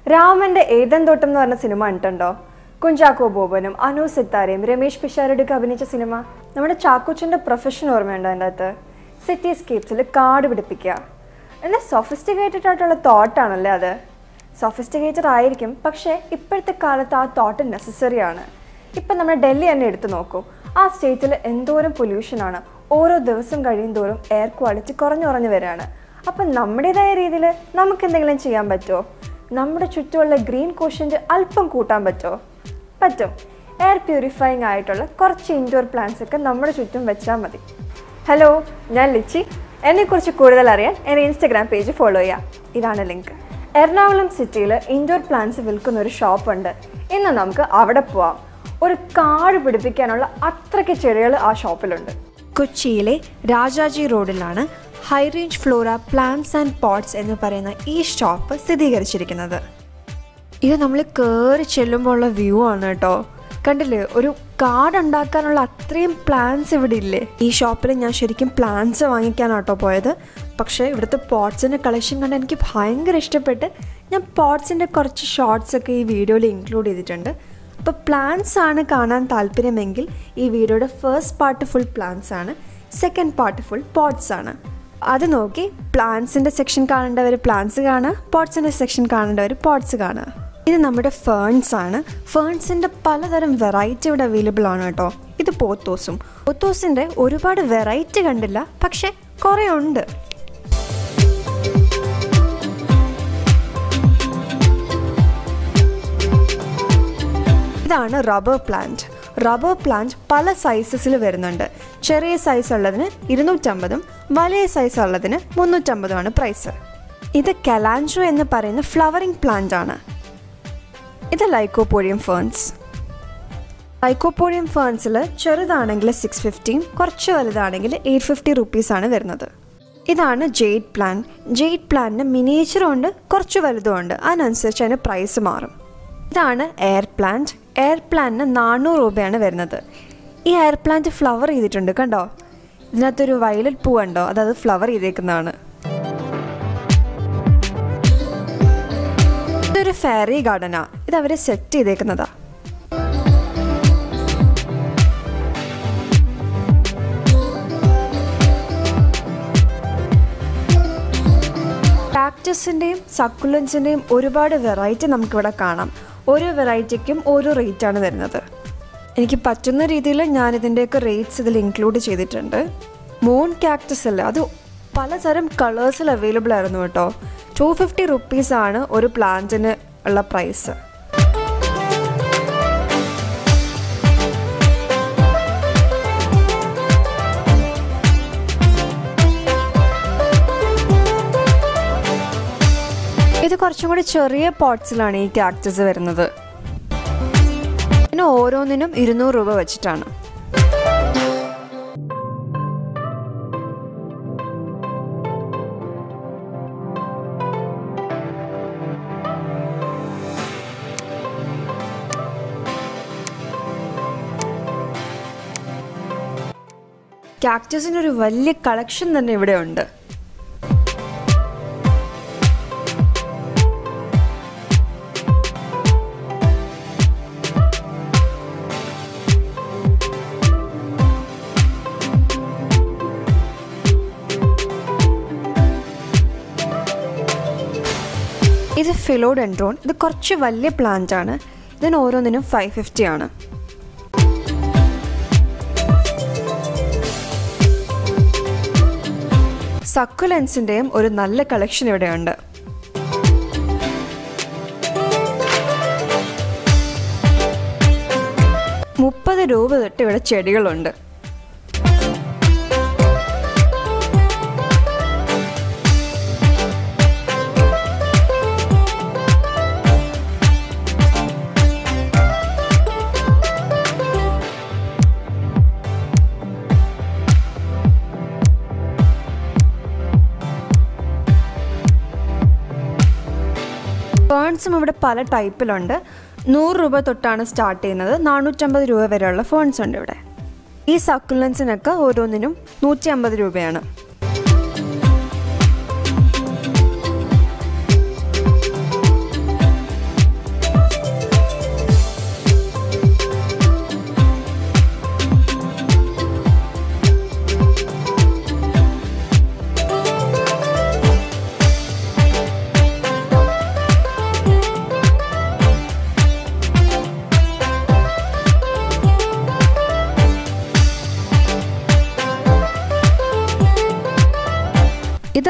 രാമന്റെ ഏതൻ തോട്ടം എന്ന് പറഞ്ഞ സിനിമ കണ്ടിട്ടുണ്ടോ കുഞ്ചാക്കോ ബോബനും അനു സിത്താരയും രമേഷ് പിഷാരടിയൊക്കെ അഭിനയിച്ച സിനിമ നമ്മുടെ ചാക്കോച്ചൻ്റെ പ്രൊഫഷൻ ഓർമ്മയുണ്ടോ അതിൻ്റെ അകത്ത് സിറ്റി സ്കേപ്സിൽ കാട് പിടിപ്പിക്കുക എന്നാൽ സൊഫിസ്റ്റിക്കേറ്റഡ് ആയിട്ടുള്ള തോട്ടാണല്ലേ അത് സൊഫിസ്റ്റിക്കേറ്റഡ് ആയിരിക്കും പക്ഷേ ഇപ്പോഴത്തെ കാലത്ത് ആ തോട്ട് നെസസറി ആണ് ഇപ്പം നമ്മൾ ഡൽഹി തന്നെ എടുത്തു നോക്കൂ ആ സ്റ്റേറ്റിൽ എന്തോരം പൊല്യൂഷനാണ് ഓരോ ദിവസം കഴിയും തോറും എയർ ക്വാളിറ്റി കുറഞ്ഞു കുറഞ്ഞു വരികയാണ് അപ്പം നമ്മുടേതായ രീതിയിൽ നമുക്ക് എന്തെങ്കിലും ചെയ്യാൻ പറ്റുമോ നമ്മുടെ ചുറ്റുമുള്ള ഗ്രീൻ കോഷ്യൻ്റ് അല്പം കൂട്ടാൻ പറ്റുമോ പറ്റും എയർ പ്യൂരിഫയിങ് ആയിട്ടുള്ള കുറച്ച് ഇൻഡോർ പ്ലാന്റ്സ് ഒക്കെ നമ്മുടെ ചുറ്റും വെച്ചാൽ മതി ഹലോ ഞാൻ ലിച്ചി എന്നെക്കുറിച്ച് കൂടുതൽ അറിയാൻ എൻ്റെ ഇൻസ്റ്റഗ്രാം പേജ് ഫോളോ ചെയ്യാം ഇതാണ് ലിങ്ക് എറണാകുളം സിറ്റിയിൽ ഇൻഡോർ പ്ലാന്റ്സ് വിൽക്കുന്ന ഒരു ഷോപ്പുണ്ട് ഇന്ന് നമുക്ക് അവിടെ പോവാം ഒരു കാട് പിടിപ്പിക്കാനുള്ള അത്രയ്ക്ക് ചെടികൾ ആ ഷോപ്പിലുണ്ട് കൊച്ചിയിലെ രാജാജി റോഡിലാണ് high range flora plants and pots എന്ന് പറയുന്ന ഈ ഷോപ്പ് സ്ഥിരീകരിച്ചിരിക്കുന്നത് ഇത് നമ്മൾ കയറി ചെല്ലുമ്പോൾ ഉള്ള വ്യൂ ആണ് കേട്ടോ കണ്ടില്ലേ ഒരു കാർഡ് ഉണ്ടാക്കാനുള്ള അത്രയും പ്ലാന്റ്സ് ഇവിടെ ഇല്ലേ ഈ ഷോപ്പിൽ ഞാൻ ശരിക്കും പ്ലാന്റ്സ് വാങ്ങിക്കാനാട്ടോ പോയത് പക്ഷേ ഇവിടുത്തെ പോട്ട്സിൻ്റെ കളക്ഷൻ കണ്ട് എനിക്ക് ഭയങ്കര ഇഷ്ടപ്പെട്ട് ഞാൻ പോട്ട്സിൻ്റെ കുറച്ച് ഷോർട്സ് ഒക്കെ ഈ വീഡിയോയിൽ ഇൻക്ലൂഡ് ചെയ്തിട്ടുണ്ട് അപ്പോൾ പ്ലാന്റ്സ് ആണ് കാണാൻ താല്പര്യമെങ്കിൽ ഈ വീഡിയോയുടെ ഫസ്റ്റ് പാർട്ട് ഫുൾ പ്ലാന്റ്സ് ആണ് സെക്കൻഡ് പാർട്ട് ഫുൾ പോട്ട്സ് ആണ് അത് നോക്കി പ്ലാന്റ്സിൻ്റെ സെക്ഷൻ കാണേണ്ടവർ പ്ലാന്റ്സ് കാണുക പോട്ട്സിൻ്റെ സെക്ഷൻ കാണേണ്ടവർ പോട്ട്സ് കാണുക ഇത് നമ്മുടെ ഫേൺസ് ആണ് ഫേൺസിൻ്റെ പലതരം വെറൈറ്റി ഇവിടെ അവൈലബിൾ ആണ് കേട്ടോ ഇത് പോത്തോസും പോത്തോസിൻ്റെ ഒരുപാട് വെറൈറ്റി കണ്ടില്ല പക്ഷെ കുറേ ഉണ്ട് ഇതാണ് റബ്ബർ പ്ലാന്റ് റബ്ബർ പ്ലാന്റ് പല സൈസസിൽ വരുന്നുണ്ട് ചെറിയ സൈസ് ഉള്ളതിന് ഇരുന്നൂറ്റമ്പതും വലിയ സൈസ് ഉള്ളതിന് മുന്നൂറ്റമ്പതുമാണ് പ്രൈസ് ഇത് കലാൻഡ്രോ എന്ന് പറയുന്ന ഫ്ലവറിംഗ് പ്ലാന്റ് ആണ് ഇത് ലൈക്കോപോഡിയം ഫേൺസ് ലൈക്കോപോഡിയം ഫേൺസിൽ ചെറുതാണെങ്കിൽ സിക്സ് ഫിഫ്റ്റിയും കുറച്ച് വലുതാണെങ്കിൽ എയ്റ്റ് ഫിഫ്റ്റി റുപ്പീസാണ് വരുന്നത് ഇതാണ് ജെയ്ഡ് പ്ലാൻ ജെയ്ഡ് പ്ലാനിന് മിനിയേച്ചറും ഉണ്ട് കുറച്ച് വലുതും ഉണ്ട് അതിനനുസരിച്ച് അതിന് പ്രൈസ് മാറും ഇതാണ് എയർ പ്ലാന്റ് എയർ പ്ലാന്റിന് നാനൂറ് രൂപയാണ് വരുന്നത് ഈ എയർ പ്ലാന്റ് ഫ്ലവർ ചെയ്തിട്ടുണ്ട് കണ്ടോ ഇതിനകത്തൊരു വയലറ്റ് പൂ ഉണ്ടോ അതത് ഫ്ലവർ ചെയ്തേക്കുന്നതാണ് ഇതൊരു ഫെയറി ഗാർഡനാ ഇത് അവര് സെറ്റ് ചെയ്തേക്കുന്നതാ കാക്ടസിൻ്റെയും സക്കുലൻസിൻ്റെയും ഒരുപാട് വെറൈറ്റി നമുക്കിവിടെ കാണാം ഓരോ വെറൈറ്റിക്കും ഓരോ റേറ്റാണ് വരുന്നത് എനിക്ക് പറ്റുന്ന രീതിയിൽ ഞാൻ ഇതിൻ്റെയൊക്കെ റേറ്റ്സ് ഇതിൽ ഇൻക്ലൂഡ് ചെയ്തിട്ടുണ്ട് മൂൺ കാക്ടസ് അല്ല അത് പലതരം കളേഴ്സിൽ അവൈലബിൾ ആയിരുന്നു കേട്ടോ ടു ഫിഫ്റ്റി റുപ്പീസാണ് ഒരു പ്ലാന്റിന് ഉള്ള പ്രൈസ് ഇത് കുറച്ചും കൂടി ചെറിയ പോട്ട്സിലാണ് ഈ കാക്ടസ് വരുന്നത് പിന്നെ ഓരോന്നിനും ഇരുന്നൂറ് രൂപ വെച്ചിട്ടാണ് കാക്ടസിന് ഒരു വലിയ കളക്ഷൻ തന്നെ ഇവിടെ ഉണ്ട് ഇത് ഫിലോഡെൻഡ്രോൺ ഇത് കുറച്ച് വലിയ പ്ലാന്റ് ആണ് ഇതിന് ഓരോന്നിനും ഫൈവ് ഫിഫ്റ്റി ആണ് സക്കുലൻസിൻ്റെയും ഒരു നല്ല കളക്ഷൻ ഇവിടെയുണ്ട് മുപ്പത് രൂപ തൊട്ട് ഇവിടെ ചെടികളുണ്ട് ഫേൺസും ഇവിടെ പല ടൈപ്പിലുണ്ട് നൂറ് രൂപ തൊട്ടാണ് സ്റ്റാർട്ട് ചെയ്യുന്നത് നാനൂറ്റമ്പത് രൂപ വരെയുള്ള ഫേൺസ് ഉണ്ട് ഇവിടെ ഈ സക്കുലൻസിനൊക്കെ ഓരോന്നിനും നൂറ്റി അമ്പത് രൂപയാണ്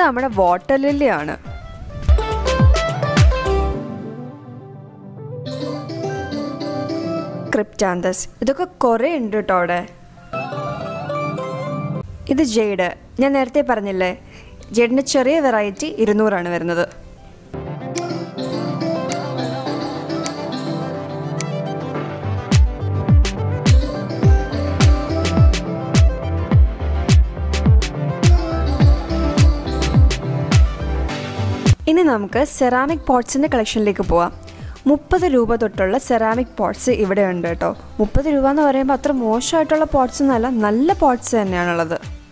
നമ്മുടെ വാട്ടർ ലില്ലിയാണ് ക്രിപ്റ്റാന്തസ് ഇതൊക്കെ കുറേ ഉണ്ട് കേട്ടോ അവിടെ ഇത് ജെയ്ഡ് ഞാൻ നേരത്തെ പറഞ്ഞില്ലേ ജെയ്ഡിൻ്റെ ചെറിയ വെറൈറ്റി ഇരുന്നൂറാണ് വരുന്നത് ഇനി നമുക്ക് സെറാമിക് പോട്ട്സിൻ്റെ കളക്ഷനിലേക്ക് പോവാം മുപ്പത് രൂപ തൊട്ടുള്ള സെറാമിക് പോട്ട്സ് ഇവിടെ ഉണ്ട് കേട്ടോ മുപ്പത് രൂപ എന്ന് പറയുമ്പോൾ അത്ര മോശമായിട്ടുള്ള പോട്ട്സ് ഒന്നല്ല നല്ല പോട്ട്സ് തന്നെയാണുള്ളത്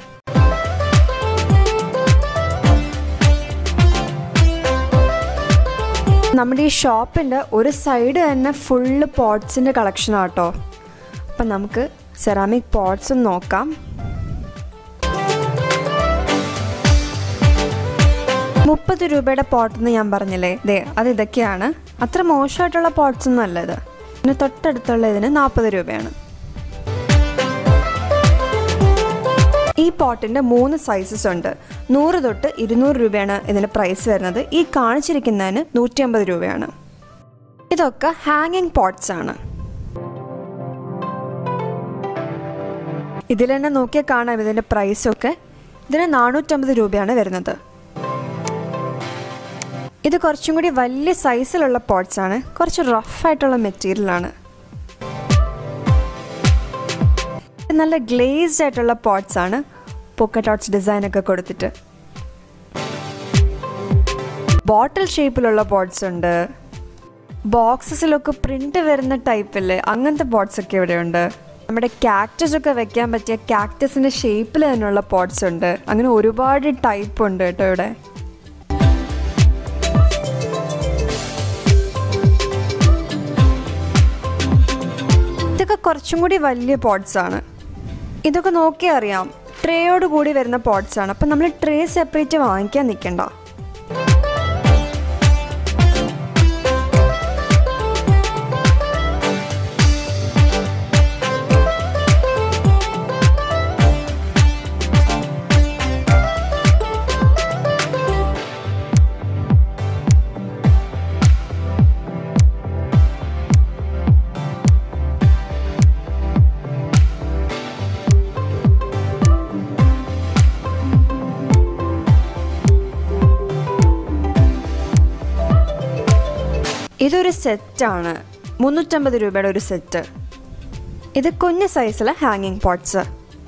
നമ്മുടെ ഈ ഷോപ്പിൻ്റെ ഒരു സൈഡ് തന്നെ ഫുള്ള് പോട്ട്സിൻ്റെ കളക്ഷനാണ് കേട്ടോ അപ്പം നമുക്ക് സെറാമിക് പോട്ട്സ് നോക്കാം മുപ്പത് രൂപയുടെ പോട്ട് എന്ന് ഞാൻ പറഞ്ഞില്ലേ ദേ അത് ഇതൊക്കെയാണ് അത്ര മോശമായിട്ടുള്ള പോട്ട്സ് ഒന്നും അല്ല ഇത് പിന്നെ തൊട്ടടുത്തുള്ള ഇതിന് നാൽപ്പത് രൂപയാണ് ഈ പോട്ടിൻ്റെ മൂന്ന് സൈസസ് ഉണ്ട് നൂറ് തൊട്ട് ഇരുന്നൂറ് രൂപയാണ് ഇതിൻ്റെ പ്രൈസ് വരുന്നത് ഈ കാണിച്ചിരിക്കുന്നതിന് നൂറ്റി അമ്പത് രൂപയാണ് ഇതൊക്കെ ഹാങ്ങിങ് പോട്ട്സ് ആണ് ഇതിൽ തന്നെ നോക്കിയാൽ കാണാം ഇതിൻ്റെ പ്രൈസൊക്കെ ഇതിന് നാനൂറ്റമ്പത് രൂപയാണ് വരുന്നത് ഇത് കുറച്ചും കൂടി വലിയ സൈസിലുള്ള പോട്ട്സ് ആണ് കുറച്ച് റഫായിട്ടുള്ള മെറ്റീരിയലാണ് നല്ല ഗ്ലേസ്ഡ് ആയിട്ടുള്ള പോട്ട്സ് ആണ് പൊക്ക ടോട്ട്സ് ഡിസൈൻ ഒക്കെ കൊടുത്തിട്ട് ബോട്ടിൽ ഷേപ്പിലുള്ള പോട്ട്സ് ഉണ്ട് ബോക്സസിലൊക്കെ പ്രിന്റ് വരുന്ന ടൈപ്പില്ലേ അങ്ങനത്തെ പോട്ട്സ് ഒക്കെ ഇവിടെ ഉണ്ട് നമ്മുടെ കാക്ടസ് ഒക്കെ വെക്കാൻ പറ്റിയ കാക്ടസിന്റെ ഷേപ്പിൽ തന്നെയുള്ള പോട്ട്സ് ഉണ്ട് അങ്ങനെ ഒരുപാട് ടൈപ്പ് ഉണ്ട് കേട്ടോ ഇവിടെ ഇതൊക്കെ കുറച്ചും കൂടി വലിയ പോട്ട്സ് ആണ് ഇതൊക്കെ നോക്കി അറിയാം ട്രേയോട് കൂടി വരുന്ന പോട്ട്സ് ആണ് അപ്പം നമ്മൾ ട്രേ സെപ്പറേറ്റ് വാങ്ങിക്കാൻ നിൽക്കണ്ട ഇതൊരു സെറ്റാണ് മുന്നൂറ്റമ്പത് രൂപയുടെ ഒരു സെറ്റ് ഇത് കുഞ്ഞ് സൈസിലെ ഹാങ്ങിങ് പോട്ട്സ്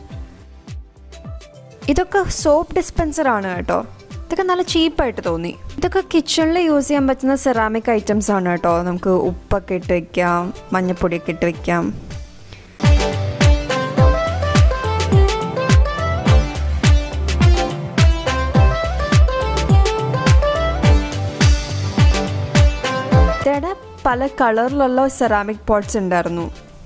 ഇതൊക്കെ സോപ്പ് ഡിസ്പെൻസർ ആണ് കേട്ടോ ഇതൊക്കെ നല്ല ചീപ്പായിട്ട് തോന്നി ഇതൊക്കെ കിച്ചണിൽ യൂസ് ചെയ്യാൻ പറ്റുന്ന സെറാമിക് ഐറ്റംസ് ആണ് കേട്ടോ നമുക്ക് ഉപ്പൊക്കെ ഇട്ട് വെക്കാം മഞ്ഞപ്പൊടിയൊക്കെ ഇട്ട് വെക്കാം ഇവിടെ പല കളറിലുള്ള സെറാമിക് പോട്ട്സ് ഉണ്ടായിരുന്നു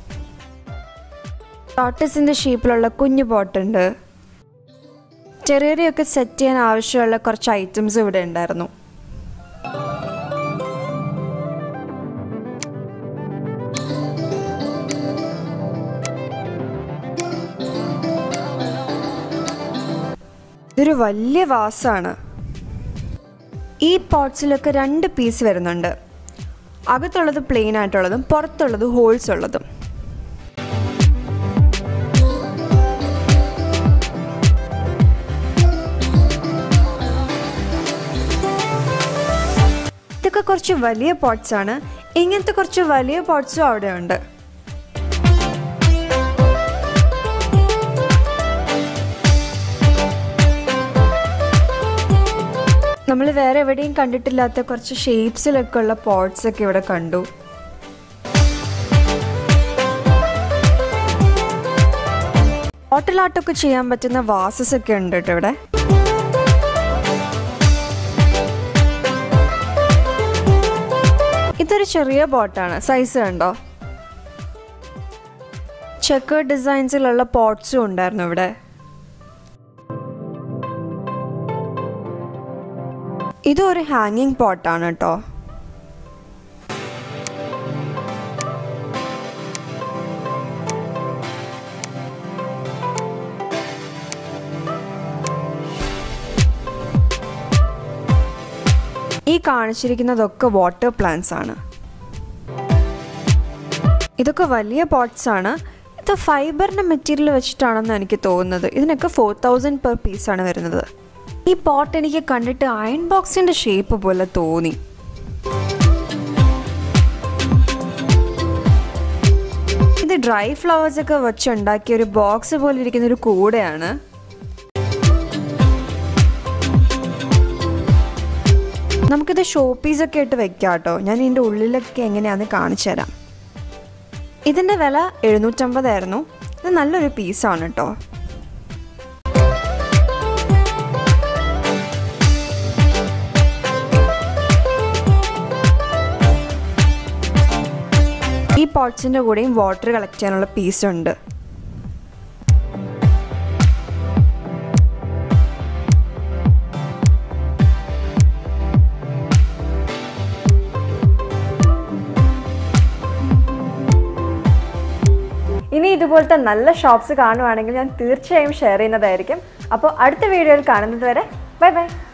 ടോട്ടസിൻ്റെ ഷേപ്പിലുള്ള കുഞ്ഞു പോട്ടുണ്ട് ചെറിയൊക്കെ സെറ്റ് ചെയ്യാൻ ആവശ്യമുള്ള കുറച്ച് ഐറ്റംസ് ഇവിടെ ഉണ്ടായിരുന്നു ഇതൊരു വലിയ വാസാണ് ഈ പോട്ട്സിലൊക്കെ രണ്ട് പീസ് വരുന്നുണ്ട് അകത്തുള്ളത് പ്ലെയിൻ ആയിട്ടുള്ളതും പുറത്തുള്ളത് ഹോൾസ് ഉള്ളതും ഇതൊക്കെ കുറച്ച് വലിയ പോട്ട്സ് ആണ് ഇങ്ങനത്തെ കുറച്ച് വലിയ പോട്ട്സും അവിടെ ഉണ്ട് നമ്മൾ വേറെ എവിടെയും കണ്ടിട്ടില്ലാത്ത കുറച്ച് ഷേപ്സിലൊക്കെ ഉള്ള പോട്ട്സ് ഒക്കെ ഇവിടെ കണ്ടു ബോട്ടിൽ ആർട്ടൊക്കെ ചെയ്യാൻ പറ്റുന്ന വാസസ് ഒക്കെ ഉണ്ട് കേട്ടോ ഇവിടെ ഇതൊരു ചെറിയ ബോട്ടാണ് സൈസ് കണ്ടോ ചെക്ക് ഡിസൈൻസിലുള്ള പോട്ട്സും ഉണ്ടായിരുന്നു ഇവിടെ ഇതൊരു ഹാങ്ങിങ് പോട്ടാണ് കേട്ടോ ഈ കാണിച്ചിരിക്കുന്നതൊക്കെ വാട്ടർ പ്ലാന്റ്സ് ആണ് ഇതൊക്കെ വലിയ പോട്ട്സ് ആണ് ഇത് ഫൈബറിൻ്റെ മെറ്റീരിയൽ വെച്ചിട്ടാണെന്ന് എനിക്ക് തോന്നുന്നത് ഇതിനൊക്കെ ഫോർ തൗസൻഡ് പെർ പീസാണ് വരുന്നത് ഈ പോട്ട് എനിക്ക് കണ്ടിട്ട് അയൺ ബോക്സിൻ്റെ ഷേപ്പ് പോലെ തോന്നി ഇത് ഡ്രൈ ഫ്ലവേഴ്സ് ഒക്കെ വെച്ചുണ്ടാക്കിയ ഒരു ബോക്സ് പോലെ ഇരിക്കുന്ന ഒരു കൂടെയാണ് നമുക്കിത് ഷോ പീസൊക്കെ ഇട്ട് വെക്കാം കേട്ടോ ഞാൻ ഇതിൻ്റെ ഉള്ളിലൊക്കെ എങ്ങനെയാണെന്ന് കാണിച്ചു തരാം ഇതിൻ്റെ വില എഴുന്നൂറ്റമ്പതായിരുന്നു ഇത് നല്ലൊരു പീസാണ് കേട്ടോ ഈ പോട്ട്സിൻ്റെ കൂടെയും വാട്ടർ കളക്ട് ചെയ്യാനുള്ള പീസ് ഉണ്ട് ഇനി ഇതുപോലത്തെ നല്ല ഷോപ്സ് കാണുവാണെങ്കിൽ ഞാൻ തീർച്ചയായും ഷെയർ ചെയ്യുന്നതായിരിക്കും അപ്പോൾ അടുത്ത വീഡിയോയിൽ കാണുന്നത് വരെ ബൈ ബൈ